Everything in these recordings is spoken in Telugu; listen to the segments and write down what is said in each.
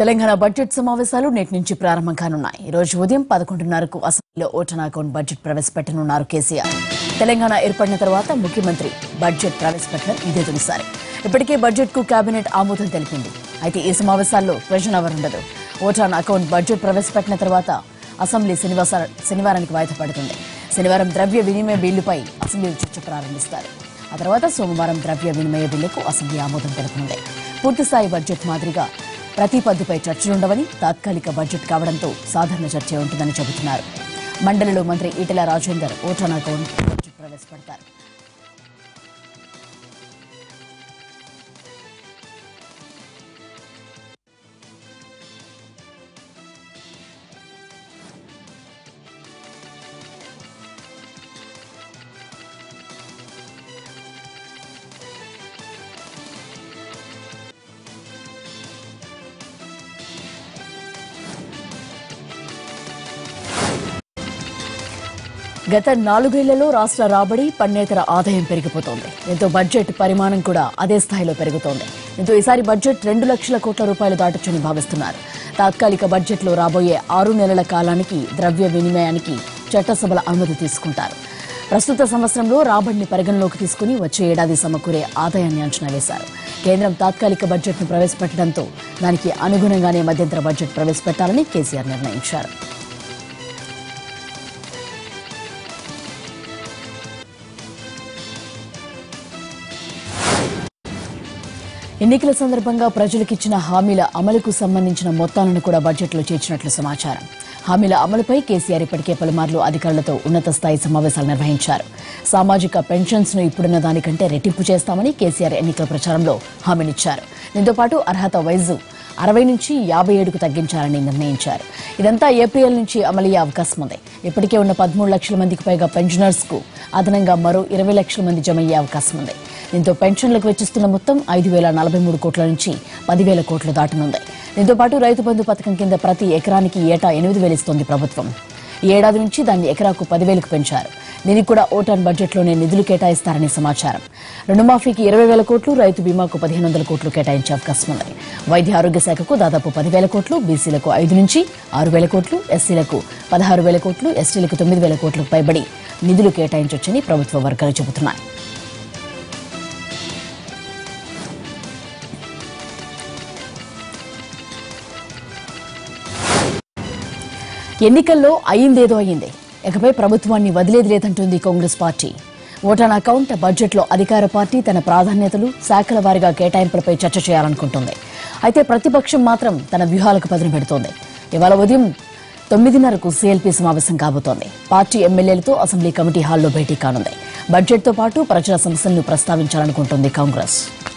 తెలంగాణ బడ్జెట్ సమావేశాలు నేటి నుంచి ప్రారంభం కానున్నాయి ఈ రోజు ఉదయం పదకొండున్నరకు అసెంబ్లీలో ఓటన్ అకౌంట్ బడ్జెట్ ప్రవేశపెట్టనున్నారు కేసీఆర్ తెలంగాణ ఏర్పడిన తర్వాత ముఖ్యమంత్రి బడ్జెట్ ప్రవేశపెట్టడం ఇదే తొలిసారి ఇప్పటికే బడ్జెట్ కు కేబినెట్ ఆమోదం తెలిపింది అయితే ఈ సమావేశాల్లో క్వశ్చన్ అవర్ ఉండదు ఓటాన్ అకౌంట్ బడ్జెట్ ప్రవేశపెట్టిన తర్వాత అసెంబ్లీ శనివాస శనివారానికి వాయిదా పడుతుంది శనివారం ద్రవ్య వినిమయ బిల్లుపై అసెంబ్లీ చర్చ ప్రారంభిస్తారు ఆ తర్వాత సోమవారం ద్రవ్య వినిమయ బిల్లుకు అసెంబ్లీ ఆమోదం తెలుపనుంది పూర్తిస్థాయి బడ్జెట్ మాదిరిగా ప్రతి పద్దుపై చర్చలుండవని తాత్కాలిక బడ్జెట్ కావడంతో సాధారణ చర్చ ఉంటుందని చెబుతున్నారు మండలిలో మంత్రి Etela Rajender vote on account budget ప్రవేశపెడతారు గత నాలుగేళ్లలో రాష్ట్ర రాబడి పన్నేతర ఆదాయం పెరిగిపోతోంది దీంతో బడ్జెట్ పరిమాణం కూడా అదే స్థాయిలో పెరుగుతోంది దీంతో ఈసారి బడ్జెట్ రెండు లక్షల కోట్ల రూపాయలు దాటొచ్చని భావిస్తున్నారు తాత్కాలిక బడ్జెట్లో రాబోయే ఆరు నెలల కాలానికి ద్రవ్య వినిమయానికి చట్టసభల అనుమతి తీసుకుంటారు ప్రస్తుత సంవత్సరంలో రాబడిని పరిగణలోకి తీసుకుని వచ్చే ఏడాది సమకూరే ఆదాయాన్ని అంచనా వేశారు కేంద్రం తాత్కాలిక బడ్జెట్ను ప్రవేశపెట్టడంతో దానికి అనుగుణంగానే మధ్యంతర బడ్జెట్ ప్రవేశపెట్టాలని కేసీఆర్ నిర్ణయించారు ఎన్నికల సందర్భంగా ప్రజలకిచ్చిన హామీల అమలుకు సంబంధించిన మొత్తాలను కూడా బడ్జెట్లో చేర్చినట్లు సమాచారం హామీల అమలుపై కేసీఆర్ ఇప్పటికే పలుమార్లు అధికారులతో ఉన్నత స్థాయి సమావేశాలు నిర్వహించారు సామాజిక పెన్షన్స్ ను ఇప్పుడున్న దానికంటే రెట్టింపు చేస్తామని కేసీఆర్ ఎన్నికల ప్రచారంలో హామీనిచ్చారు దీంతో పాటు అర్హత వయసు అరవై నుంచి యాభై ఏడుకు తగ్గించాలని నిర్ణయించారు ఇదంతా ఏప్రిల్ నుంచి అమలయ్యే అవకాశం ఉంది ఇప్పటికే ఉన్న పదమూడు లక్షల మందికి పైగా పెన్షనర్స్ కు అదనంగా మరో ఇరవై లక్షల మంది జమ అయ్యే అవకాశం ఉంది దీంతో పెన్షన్లకు వెచ్చిస్తున్న మొత్తం ఐదు వేల నలభై మూడు కోట్ల నుంచి పదివేల కోట్లు దాటనుంది దీంతో పాటు రైతు బంధు పథకం కింద ప్రతి ఎకరానికి ఏటా ఎనిమిది వేలు ఇస్తోంది ప్రభుత్వం ఈ ఏడాది నుంచి దాన్ని ఎకరాకు పదివేలకు పెంచారు దీనికి కూడా ఓటాన్ బడ్జెట్లోనే నిధులు కేటాయిస్తారని సమాచారం రుణమాఫీకి ఇరవై వేల కోట్లు రైతు బీమాకు పదిహేను వందల కోట్లు కేటాయించే అవకాశం ఉంది వైద్య ఆరోగ్య శాఖకు దాదాపు పదివేల కోట్లు బీసీలకు ఐదు నుంచి ఆరు వేల కోట్లు ఎస్సీలకు పదహారు వేల కోట్లు ఎస్టీలకు తొమ్మిది వేల కోట్లకు పైబడి నిధులు కేటాయించొచ్చని ప్రభుత్వ వర్గాలు చెబుతున్నాయి ఎన్నికల్లో అయిందేదో అయింది ఇకపై ప్రభుత్వాన్ని వదిలేది లేదంటుంది కాంగ్రెస్ పార్టీ ఓటాన్ అకౌంట్ బడ్జెట్లో అధికార పార్టీ తన ప్రాధాన్యతలు శాఖల వారీగా కేటాయింపులపై చర్చ చేయాలనుకుంటోంది అయితే ప్రతిపక్షం మాత్రం తన వ్యూహాలకు పదును పెడుతోంది ఇవాళ ఉదయం తొమ్మిదిన్నరకు సీఎల్పీ సమావేశం కాబోతోంది పార్టీ ఎమ్మెల్యేలతో అసెంబ్లీ కమిటీ హాల్లో భేటీ కానుంది బడ్జెట్తో పాటు ప్రజల సమస్యలను ప్రస్తావించాలనుకుంటోంది కాంగ్రెస్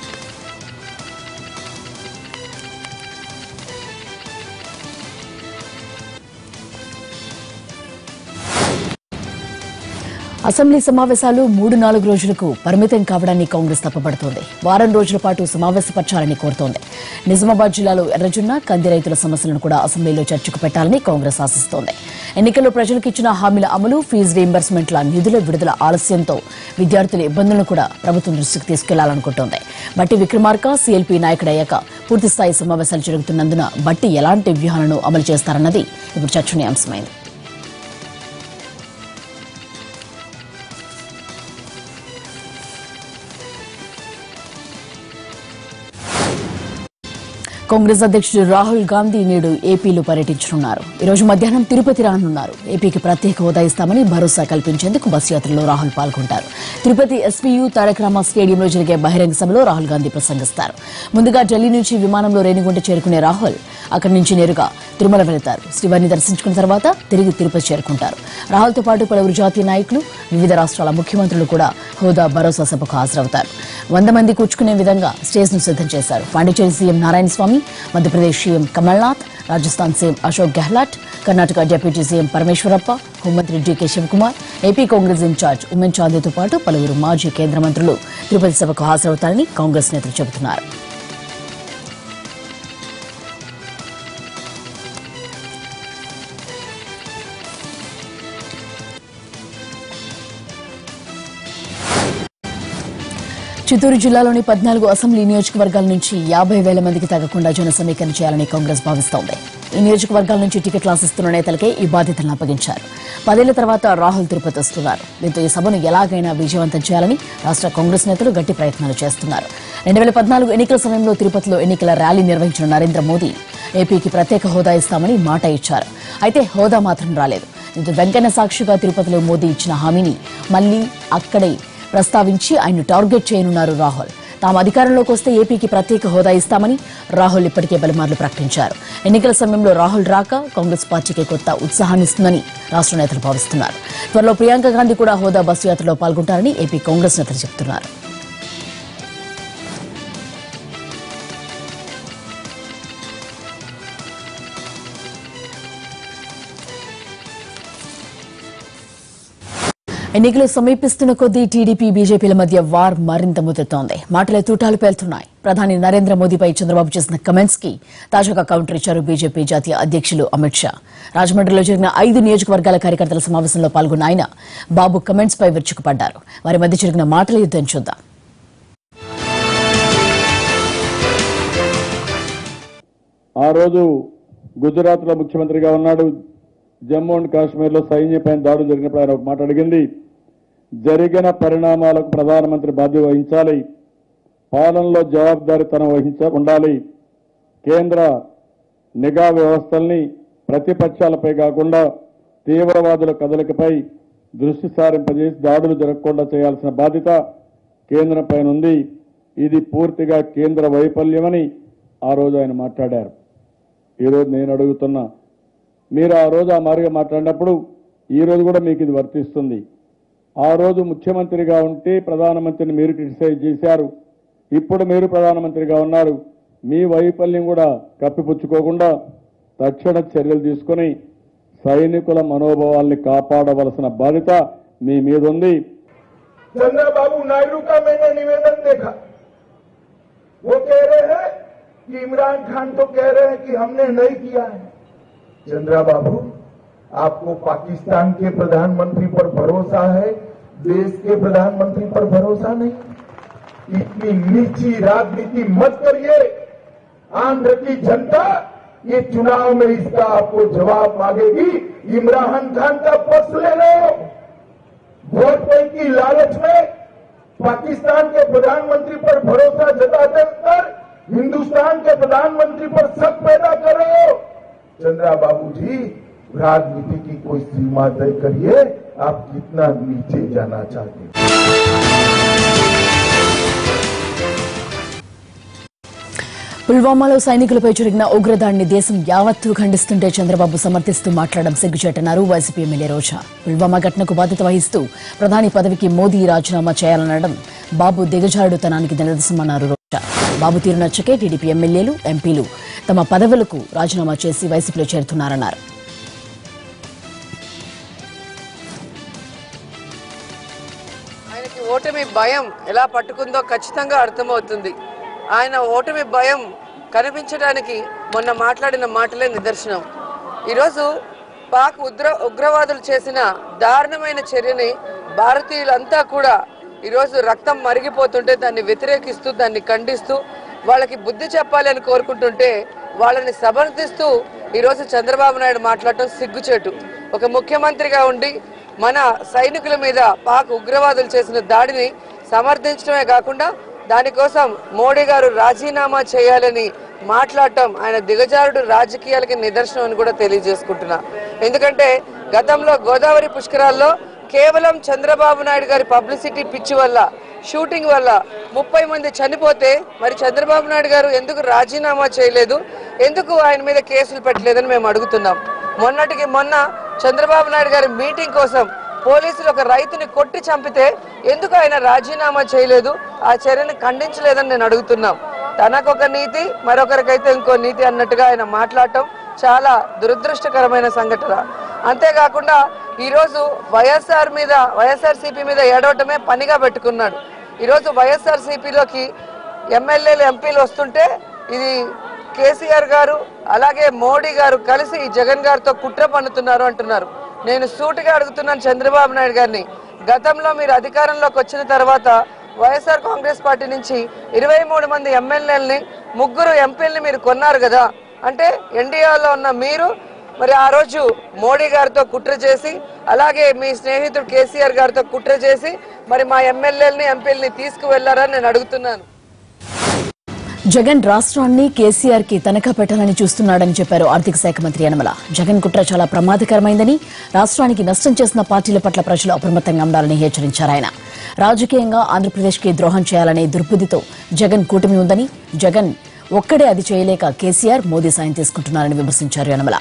అసెంబ్లీ సమావేశాలు మూడు నాలుగు రోజులకు పరిమితం కావడాన్ని కాంగ్రెస్ తప్పబడుతోంది వారం రోజుల పాటు సమావేశపరచాలని కోరుతోంది నిజామాబాద్ జిల్లాలో ఎర్రజొన్న కంది రైతుల సమస్యలను కూడా అసెంబ్లీలో చర్చకు పెట్టాలని కాంగ్రెస్ ఆశిస్తోంది ఎన్నికల్లో ప్రజలకు ఇచ్చిన హామీల అమలు ఫీజు రీయింబర్స్మెంట్ల నిధుల విడుదల ఆలస్యంతో విద్యార్థుల ఇబ్బందులను కూడా ప్రభుత్వం దృష్టికి తీసుకెళ్లాలనుకుంటోంది బట్టి విక్రమార్క సీఎల్పీ నాయకుడయ్యాక పూర్తిస్థాయి సమావేశాలు జరుగుతున్నందున బట్టి ఎలాంటి వ్యూహాలను అమలు చేస్తారన్నది ఇప్పుడు చర్చనీయాంశమైంది కాంగ్రెస్ అధ్యక్షుడు రాహుల్ గాంధీ నేడు ఏపీలో పర్యటించనున్నారు ఈ రోజు మధ్యాహ్నం తిరుపతి రానున్నారు ఏపీకి ప్రత్యేక హోదా ఇస్తామని భరోసా కల్పించేందుకు బస్ యాత్రలో రాహుల్ పాల్గొంటారు తిరుపతి ఎస్పీయూ తారక రామ స్టేడియంలో జరిగే బహిరంగ సభలో రాహుల్ గాంధీ ప్రసంగిస్తారు ముందుగా ఢిల్లీ నుంచి విమానంలో రేణిగుంట చేరుకునే రాహుల్ అక్కడి నుంచి నేరుగా తిరుమల వెళతారు శ్రీవారిని దర్శించుకున్న తర్వాత తిరిగి తిరుపతి చేరుకుంటారు రాహుల్తో పాటు పలువురు జాతీయ నాయకులు వివిధ రాష్ట్రాల ముఖ్యమంత్రులు కూడా హోదా భరోసా సభకు హాజరవుతారు వంద మంది కూర్చుకునే విధంగా స్టేజ్ ను సిద్దం చేశారు Pondicherry CM Narayana Swamy Madhya Pradesh CM Kamal Nath Rajasthan CM Ashok Gehlot Karnataka deputy CM Parameshwarappa హోంమంత్రి DK Shivakumar AP Congress incharge Oommen చాందీతో పాటు పలువురు మాజీ కేంద్ర మంత్రులు తిరుపతి సభకు హాజరవుతారని కాంగ్రెస్ నేతలు చెబుతున్నారు చిత్తూరు జిల్లాలోని పద్నాలుగు అసెంబ్లీ నియోజకవర్గాల నుంచి యాభై వేల మందికి తగ్గకుండా జన సమీకరణ చేయాలని కాంగ్రెస్ భావిస్తోంది ఈ నియోజకవర్గాల నుంచి టికెట్లు ఆశిస్తున్న నేతలకే ఈ బాధ్యతలను అప్పగించారు పదేళ్ల తర్వాత రాహుల్ తిరుపతి వస్తున్నారు దీంతో ఈ సభను ఎలాగైనా విజయవంతం చేయాలని రాష్ట్ర కాంగ్రెస్ నేతలు గట్టి ప్రయత్నాలు చేస్తున్నారు రెండు వేల పద్నాలుగు ఎన్నికల సమయంలో తిరుపతిలో ఎన్నికల ర్యాలీ నిర్వహించిన నరేంద్ర మోదీ ఏపీకి ప్రత్యేక హోదా ఇస్తామని మాట ఇచ్చారు అయితే హోదా మాత్రం రాలేదు దీంతో వెంకన్న సాక్షిగా తిరుపతిలో మోదీ ఇచ్చిన హామీని మళ్లీ అక్కడే ప్రస్తావించి ఆయన టార్గెట్ చేయనున్నారు రాహుల్ తాము అధికారంలోకి వస్తే ఏపీకి ప్రత్యేక హోదా ఇస్తామని రాహుల్ ఇప్పటికే పలుమార్లు ప్రకటించారు ఎన్నికల సమయంలో రాహుల్ రాక కాంగ్రెస్ పార్టీకి కొత్త ఉత్సాహాన్ని ఇస్తుందని రాష్ట్ర నేతలు భావిస్తున్నారు త్వరలో ప్రియాంక గాంధీ కూడా హోదా బస్సు యాత్రలో పాల్గొంటారని ఏపీ కాంగ్రెస్ నేతలు చెబుతున్నారు ఎన్నికలు సమీపిస్తున్న కొద్దీ టీడీపీ బీజేపీల మధ్య వార్ మరింత ముదురుతోంది మాటల తూటాలు పేలుతున్నాయి ప్రధాని నరేంద్ర మోదీపై చంద్రబాబు చేసిన కమెంట్స్ కి తాజాగా కౌంటర్ ఇచ్చారు బీజేపీ జాతీయ అధ్యక్షులు అమిత్ షా రాజమండ్రిలో జరిగిన ఐదు నియోజకవర్గాల కార్యకర్తల సమావేశంలో పాల్గొన్న ఆయన బాబు కమెంట్స్ పై విరుచుకుపడ్డారు వారి మధ్య జరిగిన మాటల యుద్దం చూద్దాం ఆ రోజు గుజరాత్లో ముఖ్యమంత్రిగా ఉన్నాడు జమ్మూ అండ్ కాశ్మీర్లో సైన్యపైన దాడులు జరిగినప్పుడు ఆయన ఒక మాట అడిగింది జరిగిన పరిణామాలకు ప్రధానమంత్రి బాధ్యత వహించాలి పాలనలో జవాబుదారీతనం వహించ ఉండాలి కేంద్ర నిఘా వ్యవస్థల్ని ప్రతిపక్షాలపై కాకుండా తీవ్రవాదుల కదలికపై దృష్టి సారింపజేసి దాడులు జరగకుండా చేయాల్సిన బాధ్యత కేంద్రం పైన ఉంది ఇది పూర్తిగా కేంద్ర వైఫల్యమని ఆ రోజు ఆయన మాట్లాడారు ఈరోజు నేను అడుగుతున్నా మీరు ఆ రోజు ఆ మారిగా మాట్లాడినప్పుడు ఈ రోజు కూడా మీకు ఇది వర్తిస్తుంది ఆ రోజు ముఖ్యమంత్రిగా ఉంటే ప్రధానమంత్రిని మీరు క్రిటిసైజ్ చేశారు ఇప్పుడు మీరు ప్రధానమంత్రిగా ఉన్నారు మీ వైఫల్యం కూడా కప్పిపుచ్చుకోకుండా తక్షణ చర్యలు తీసుకొని సైనికుల మనోభావాల్ని కాపాడవలసిన బాధ్యత మీ మీద ఉంది चंद्रबाबू नायडू का मैंने निवेदन देखा वो कह रहे हैं कि इमरान खान तो कह रहे हैं कि हमने नहीं किया है चंद्रा बाबू आपको पाकिस्तान के प्रधानमंत्री पर भरोसा है देश के प्रधानमंत्री पर भरोसा नहीं इतनी नीची राजनीति मत करिए आंध्र की जनता ये चुनाव में इसका आपको जवाब मांगेगी इमरान खान का पक्ष ले लो वोट बैंक की लालच में पाकिस्तान के प्रधानमंत्री पर भरोसा जताते कर हिंदुस्तान के प्रधानमंत्री पर शक पैदा करो चंद्रा बाबू जी राजनीति की कोई सीमा तय करिए आप कितना नीचे जाना चाहते हैं పుల్వామాలో సైనికులపై జరిగిన ఉగ్రదాడిని దేశం యావత్తు ఖండిస్తుంటే చంద్రబాబు సమర్థిస్తూ మాట్లాడడం సిగ్గుచేటన్నారు వైసీపీ ఎమ్మెల్యే రోజా పుల్వామా ఘటనకు బాధ్యత వహిస్తూ ప్రధాని పదవికి మోదీ రాజీనామా చేయాలనడం బాబు దిగజారుడుతనానికి నిదర్శనమన్నారు రోజా బాబు తీరు నచ్చకే టీడీపీ ఎమ్మెల్యేలు ఎంపీలు తమ పదవులకు రాజీనామా చేసి వైసీపీలో చేరుతున్నారన్నారు ఆయనకి ఓటమి భయం ఎలా పట్టుకుందో ఖచ్చితంగా అర్థమవుతుంది ఆయన ఓటమి భయం కనిపించడానికి మొన్న మాట్లాడిన మాటలే నిదర్శనం ఈరోజు పాక్ ఉగ్ర ఉగ్రవాదులు చేసిన దారుణమైన చర్యని భారతీయులంతా కూడా ఈరోజు రక్తం మరిగిపోతుంటే దాన్ని వ్యతిరేకిస్తూ దాన్ని ఖండిస్తూ వాళ్ళకి బుద్ధి చెప్పాలి అని కోరుకుంటుంటే వాళ్ళని సమర్థిస్తూ ఈరోజు చంద్రబాబు నాయుడు మాట్లాడటం సిగ్గుచేటు ఒక ముఖ్యమంత్రిగా ఉండి మన సైనికుల మీద పాక్ ఉగ్రవాదులు చేసిన దాడిని సమర్థించడమే కాకుండా దానికోసం మోడీ గారు రాజీనామా చేయాలని మాట్లాడటం ఆయన దిగజారుడు రాజకీయాలకి నిదర్శనం అని కూడా తెలియజేసుకుంటున్నా ఎందుకంటే గతంలో గోదావరి పుష్కరాల్లో కేవలం చంద్రబాబు నాయుడు గారి పబ్లిసిటీ పిచ్చి వల్ల షూటింగ్ వల్ల ముప్పై మంది చనిపోతే మరి చంద్రబాబు నాయుడు గారు ఎందుకు రాజీనామా చేయలేదు ఎందుకు ఆయన మీద కేసులు పెట్టలేదని మేము అడుగుతున్నాం మొన్నటికి మొన్న చంద్రబాబు నాయుడు గారి మీటింగ్ కోసం పోలీసులు ఒక రైతుని కొట్టి చంపితే ఎందుకు ఆయన రాజీనామా చేయలేదు ఆ చర్యను ఖండించలేదని నేను అడుగుతున్నాం తనకొక నీతి మరొకరికైతే ఇంకో నీతి అన్నట్టుగా ఆయన మాట్లాడటం చాలా దురదృష్టకరమైన సంఘటన అంతేకాకుండా ఈరోజు వైఎస్ఆర్ మీద వైఎస్ఆర్ మీద ఏడవటమే పనిగా పెట్టుకున్నాడు ఈరోజు వైఎస్ఆర్ సిపిలోకి ఎమ్మెల్యేలు ఎంపీలు వస్తుంటే ఇది కేసీఆర్ గారు అలాగే మోడీ గారు కలిసి ఈ జగన్ గారితో కుట్ర పన్నుతున్నారు అంటున్నారు నేను సూటిగా అడుగుతున్నాను చంద్రబాబు నాయుడు గారిని గతంలో మీరు అధికారంలోకి వచ్చిన తర్వాత వైఎస్ఆర్ కాంగ్రెస్ పార్టీ నుంచి ఇరవై మూడు మంది ఎమ్మెల్యేలని ముగ్గురు ఎంపీలని మీరు కొన్నారు కదా అంటే ఎన్డీఏలో ఉన్న మీరు మరి ఆ రోజు మోడీ గారితో కుట్ర చేసి అలాగే మీ స్నేహితుడు కేసీఆర్ గారితో కుట్ర చేసి మరి మా ఎమ్మెల్యేలని ఎంపీలని తీసుకువెళ్లారని నేను అడుగుతున్నాను జగన్ రాష్ట్రాన్ని కేసీఆర్ కి తనఖా పెట్టాలని చూస్తున్నాడని చెప్పారు ఆర్థిక శాఖ మంత్రి యనమల జగన్ కుట్ర చాలా ప్రమాదకరమైందని రాష్ట్రానికి నష్టం చేసిన పార్టీల పట్ల ప్రజలు అప్రమత్తంగా ఉండాలని హెచ్చరించారు ఆయన రాజకీయంగా ఆంధ్రప్రదేశ్ కి ద్రోహం చేయాలనే దుర్బుద్దితో జగన్ కూటమి ఉందని జగన్ ఒక్కడే అది చేయలేక కేసీఆర్ మోదీ సాయం తీసుకుంటున్నారని విమర్శించారు యనమల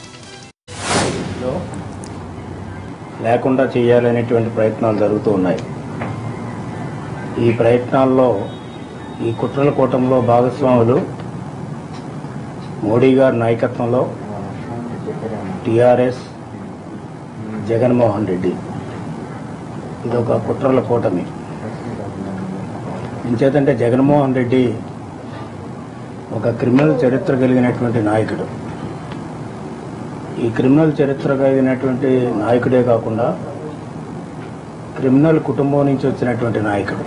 లో లేకుండా చేయాలనేటువంటి ప్రయత్నాలు జరుగుతూ ఉన్నాయి ఈ ప్రయత్నాల్లో ఈ కుట్రల కూటంలో భాగస్వాములు మోడీ గారి నాయకత్వంలో టిఆర్ఎస్ జగన్మోహన్ రెడ్డి ఇది ఒక కుట్రల కూటమి ఇంచేతంటే జగన్మోహన్ రెడ్డి ఒక క్రిమినల్ చరిత్ర కలిగినటువంటి నాయకుడు ఈ క్రిమినల్ చరిత్ర కలిగినటువంటి నాయకుడే కాకుండా క్రిమినల్ కుటుంబం నుంచి వచ్చినటువంటి నాయకుడు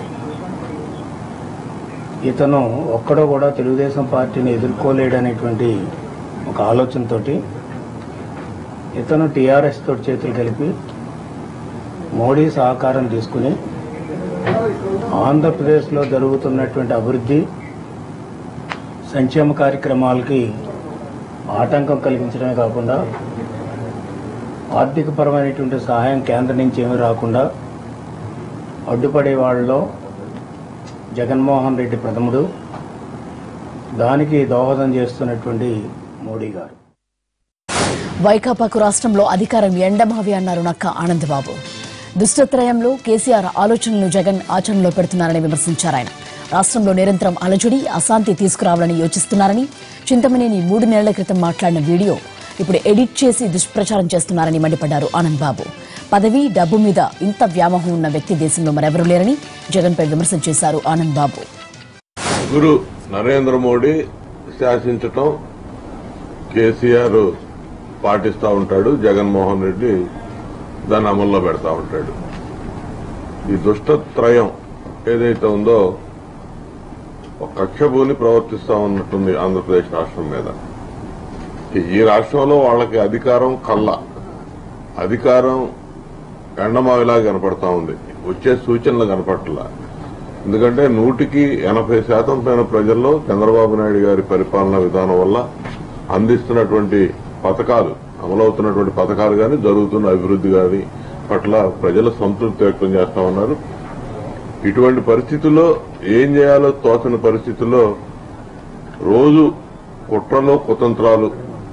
ఇతను ఒక్కడో కూడా తెలుగుదేశం పార్టీని ఎదుర్కోలేడనేటువంటి ఒక ఆలోచనతోటి ఇతను టీఆర్ఎస్ తోటి చేతులు కలిపి మోడీ సహకారం తీసుకుని ఆంధ్రప్రదేశ్లో జరుగుతున్నటువంటి అభివృద్ధి సంక్షేమ కార్యక్రమాలకి ఆటంకం కలిగించడమే కాకుండా ఆర్థికపరమైనటువంటి సహాయం కేంద్రం నుంచి ఏమీ రాకుండా అడ్డుపడే వాళ్ళలో జగన్మోహన్ రెడ్డి ప్రథముడు దానికి దోహదం చేస్తున్నటువంటి మోడీ గారు వైకాపాకు రాష్ట్రంలో అధికారం ఎండమావి అన్నారు నక్క ఆనందబాబు దుష్టత్రయంలో కేసీఆర్ ఆలోచనలు జగన్ ఆచరణలో పెడుతున్నారని విమర్శించారు ఆయన రాష్ట్రంలో నిరంతరం అలజడి అశాంతి తీసుకురావాలని యోచిస్తున్నారని చింతమనేని మూడు నెలల క్రితం మాట్లాడిన వీడియో ఇప్పుడు ఎడిట్ చేసి దుష్ప్రచారం చేస్తున్నారని మండిపడ్డారు ఆనంద్ బాబు పదవి డబ్బు మీద ఇంత వ్యామోహం ఉన్న వ్యక్తి దేశంలో మరెవరూ లేరని జగన్పై విమర్శలు చేశారు ఆనంద్ బాబు గురు నరేంద్ర మోడీ శాసించటం కేసీఆర్ పాటిస్తా ఉంటాడు జగన్మోహన్ రెడ్డి దాన్ని అమల్లో పెడతా ఉంటాడు ఈ దుష్టత్రయం ఏదైతే ఉందో ఒక కక్షభూని ప్రవర్తిస్తా ఉన్నట్టుంది ఆంధ్రప్రదేశ్ రాష్ట్రం మీద ఈ రాష్ట్రంలో వాళ్ళకి అధికారం కళ్ళ అధికారం ఎండమావిలా కనపడతా ఉంది వచ్చే సూచనలు కనపడట్లా ఎందుకంటే నూటికి ఎనభై శాతం పైన ప్రజల్లో చంద్రబాబు నాయుడు గారి పరిపాలనా విధానం వల్ల అందిస్తున్నటువంటి పథకాలు అమలవుతున్నటువంటి పథకాలు కానీ జరుగుతున్న అభివృద్ధి కానీ పట్ల ప్రజలు సంతృప్తి వ్యక్తం చేస్తా ఉన్నారు ఇటువంటి పరిస్థితుల్లో ఏం చేయాలో తోచని పరిస్థితుల్లో రోజు కుట్రలు కుతంత్రాలు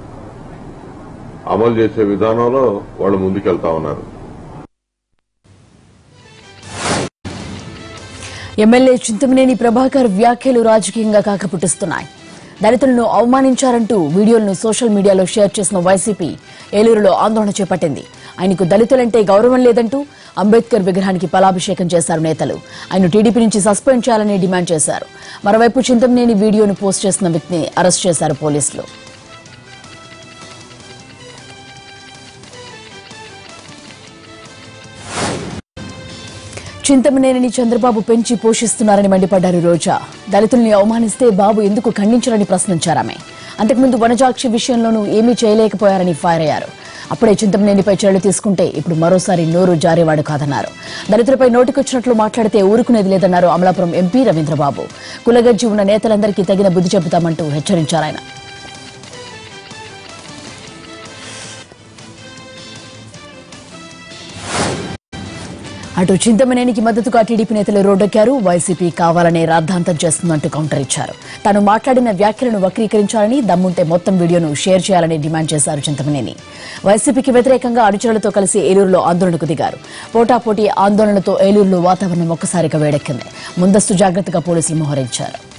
అమలు చేసే విధానంలో వాళ్ళు ముందుకెళ్తా ఉన్నారు ఎమ్మెల్యే చింతమనేని ప్రభాకర్ వ్యాఖ్యలు రాజకీయంగా కాకపుట్టిస్తున్నాయి దళితులను అవమానించారంటూ వీడియోలను సోషల్ మీడియాలో షేర్ చేసిన వైసీపీ ఏలూరులో ఆందోళన చేపట్టింది ఆయనకు దళితులంటే గౌరవం లేదంటూ అంబేద్కర్ విగ్రహానికి పలాభిషేకం చేశారు నేతలు ఆయన టీడీపీ నుంచి సస్పెండ్ చేయాలని డిమాండ్ చేశారు మరోవైపు చింతమనేని వీడియోను పోస్ట్ చేసిన వ్యక్తిని అరెస్ట్ చేశారు పోలీసులు చింతమనేనిని చంద్రబాబు పెంచి పోషిస్తున్నారని మండిపడ్డారు రోజా దళితుల్ని అవమానిస్తే బాబు ఎందుకు ఖండించరని ప్రశ్నించారామె అంతకుముందు వనజాక్షి విషయంలోనూ ఏమీ చేయలేకపోయారని ఫైర్ అయ్యారు అప్పుడే చింతమనేనిపై చర్యలు తీసుకుంటే ఇప్పుడు మరోసారి నోరు జారేవాడు కాదన్నారు దళితులపై నోటికొచ్చినట్లు మాట్లాడితే ఊరుకునేది లేదన్నారు అమలాపురం ఎంపీ రవీంద్రబాబు కులగజ్జి ఉన్న నేతలందరికీ తగిన బుద్ధి చెబుతామంటూ హెచ్చరించారు ఆయన అటు చింతమనేనికి మద్దతుగా టీడీపీ నేతలు రోడ్డెక్కారు వైసీపీ కావాలనే రాద్ధాంతం చేస్తుందంటూ కౌంటర్ ఇచ్చారు తాను మాట్లాడిన వ్యాఖ్యలను వక్రీకరించాలని దమ్ముంటే మొత్తం వీడియోను షేర్ చేయాలని డిమాండ్ చేశారు చింతమనేని వైసీపీకి వ్యతిరేకంగా అనుచరులతో కలిసి ఏలూరులో ఆందోళనకు దిగారు పోటాపోటీ ఆందోళనతో ఏలూరులో వాతావరణం ఒక్కసారిగా వేడెక్కింది ముందస్తు జాగ్రత్తగా పోలీసులు మోహరించారు